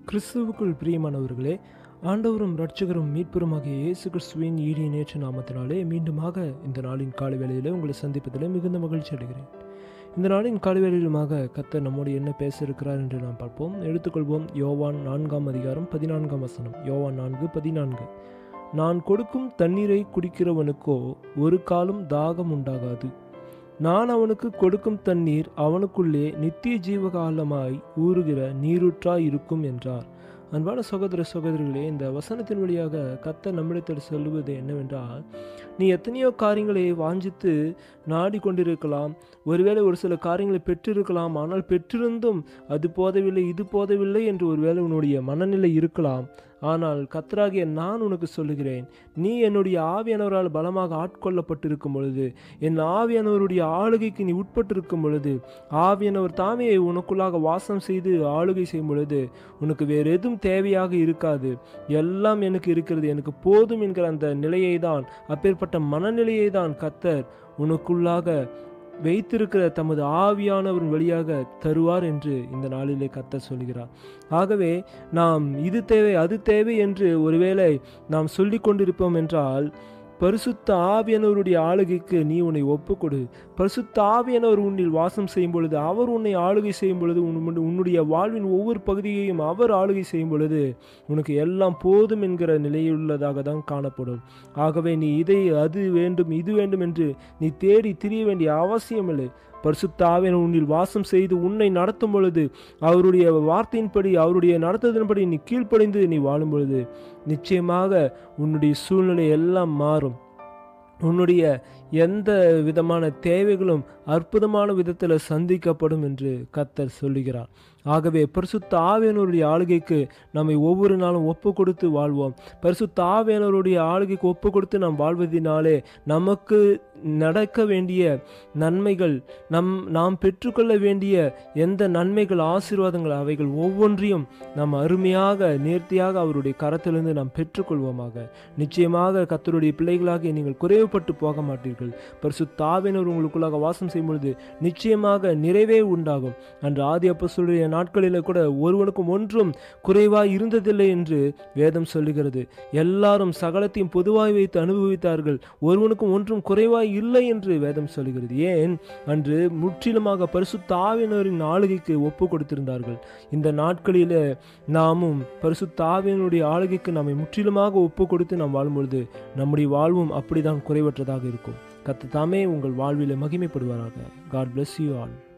கிறிஸ்துவுக்குள் பிரியமானவர்களே ஆண்டவரும் இரட்சகரும் மீட்பருமாகிய இயேசு கிறிஸ்துவின் ஈடிய நேற்று நாமத்தினாலே மீண்டுமாக இந்த நாளின் காலை வேளையிலே உங்களை சந்திப்பதிலே மிகுந்த மகிழ்ச்சி அடைகிறேன் இந்த நாளின் காலை வேளையிலுமாக கர்த்தர் நம்மோடு என்ன பேச இருக்கிறார் என்று நாம் பார்ப்போம் எடுத்துக்கொள்வோம் யோவான் நான்காம் அதிகாரம் பதினான்காம் வசனம் யோவான் நான்கு பதினான்கு நான் கொடுக்கும் தண்ணீரை குடிக்கிறவனுக்கோ ஒரு காலம் தாகம் உண்டாகாது நான் அவனுக்கு கொடுக்கும் தண்ணீர் அவனுக்குள்ளே நித்திய ஜீவகாலமாய் ஊறுகிற நீரூற்றாய் இருக்கும் என்றார் அன்பான சகோதர சகோதரிகளே இந்த வசனத்தின் வழியாக கத்த நம்மிடத்தில் சொல்லுவது என்னவென்றால் நீ எத்தனையோ காரியங்களை வாஞ்சித்து நாடிக்கொண்டிருக்கலாம் ஒருவேளை ஒரு சில காரியங்களை பெற்றிருக்கலாம் ஆனால் பெற்றிருந்தும் அது போதவில்லை இது போதவில்லை என்று ஒருவேளை உன்னுடைய மனநிலை இருக்கலாம் ஆனால் கத்தராகிய நான் உனக்கு சொல்லுகிறேன் நீ என்னுடைய ஆவியானவரால் பலமாக ஆட்கொள்ளப்பட்டிருக்கும் பொழுது என் ஆவியானவருடைய ஆளுகைக்கு நீ உட்பட்டிருக்கும் பொழுது ஆவியானவர் தாமே உனக்குள்ளாக வாசம் செய்து ஆளுகை செய்யும் பொழுது உனக்கு வேறு எதுவும் தேவையாக இருக்காது எல்லாம் எனக்கு இருக்கிறது எனக்கு போதும் என்கிற அந்த நிலையை தான் அப்பேற்பட்ட மனநிலையை தான் கத்தர் உனக்குள்ளாக வைத்திருக்கிற தமது ஆவியானவரின் வழியாக தருவார் என்று இந்த நாளிலே கத்தர் சொல்கிறார் ஆகவே நாம் இது தேவை அது தேவை என்று ஒருவேளை நாம் சொல்லிக் கொண்டிருப்போம் என்றால் பரிசுத்த ஆவியானவருடைய ஆளுகைக்கு நீ உன்னை ஒப்புக்கொடு பரிசுத்த ஆவியானவர் உன்னில் வாசம் செய்யும் பொழுது அவர் உன்னை ஆளுகை செய்யும் பொழுது உன் உன்னுடைய வாழ்வின் ஒவ்வொரு பகுதியையும் அவர் ஆளுகை செய்யும் பொழுது உனக்கு எல்லாம் போதும் என்கிற நிலையுள்ளதாக தான் காணப்படும் ஆகவே நீ இதை அது வேண்டும் இது வேண்டும் என்று நீ தேடி திரிய வேண்டிய அவசியமில்லை பரிசுத்த ஆவியன் உன்னில் வாசம் செய்து உன்னை நடத்தும் பொழுது அவருடைய வார்த்தையின்படி அவருடைய நடத்துதலின்படி நீ கீழ்ப்படைந்து நீ வாழும் பொழுது நிச்சயமாக உன்னுடைய சூழ்நிலை எல்லாம் மாறும் உன்னுடைய எந்த விதமான தேவைகளும் அற்புதமான விதத்தில் சந்திக்கப்படும் என்று கத்தர் சொல்லுகிறார் ஆகவே பரிசுத்த ஆவியனருடைய ஆளுகைக்கு நம்மை ஒவ்வொரு நாளும் ஒப்பு கொடுத்து வாழ்வோம் பரிசுத்த ஆவியனருடைய ஆளுகைக்கு ஒப்பு கொடுத்து நாம் வாழ்வதினாலே நமக்கு நடக்க வேண்டிய நன்மைகள் நம் நாம் பெற்றுக்கொள்ள வேண்டிய எந்த நன்மைகள் ஆசீர்வாதங்கள் அவைகள் ஒவ்வொன்றையும் நாம் அருமையாக நேர்த்தியாக அவருடைய கரத்திலிருந்து நாம் பெற்றுக்கொள்வோமாக நிச்சயமாக கத்தருடைய பிள்ளைகளாக நீங்கள் குறைவுபட்டு போக மாட்டீர்கள் பரிசுத்த ஆவியனர் உங்களுக்குள்ளாக வாசம் செய்யும் பொழுது நிச்சயமாக நிறைவே உண்டாகும் அன்று ஆதி அப்போ நாட்களில் கூட ஒருவனுக்கும் ஒன்றும் குறைவாய் இருந்ததில்லை என்று வேதம் சொல்லுகிறது எல்லாரும் சகலத்தையும் பொதுவாய் வைத்து அனுபவித்தார்கள் ஒருவனுக்கும் ஒன்றும் குறைவாய் இல்லை என்று வேதம் சொல்லுகிறது ஏன் அன்று முற்றிலுமாக பரிசுத்த ஆவியனரின் ஆளுகைக்கு ஒப்பு கொடுத்திருந்தார்கள் இந்த நாட்களில் நாமும் பரிசுத்த ஆவியனுடைய ஆளுகைக்கு நம்மை முற்றிலுமாக ஒப்பு கொடுத்து நாம் வாழும்பொழுது நம்முடைய வாழ்வும் அப்படிதான் குறைவற்றதாக இருக்கும் கத்த தாமே உங்கள் வாழ்வில் மகிமைப்படுவாராக காட் பிளஸ் யூ ஆல்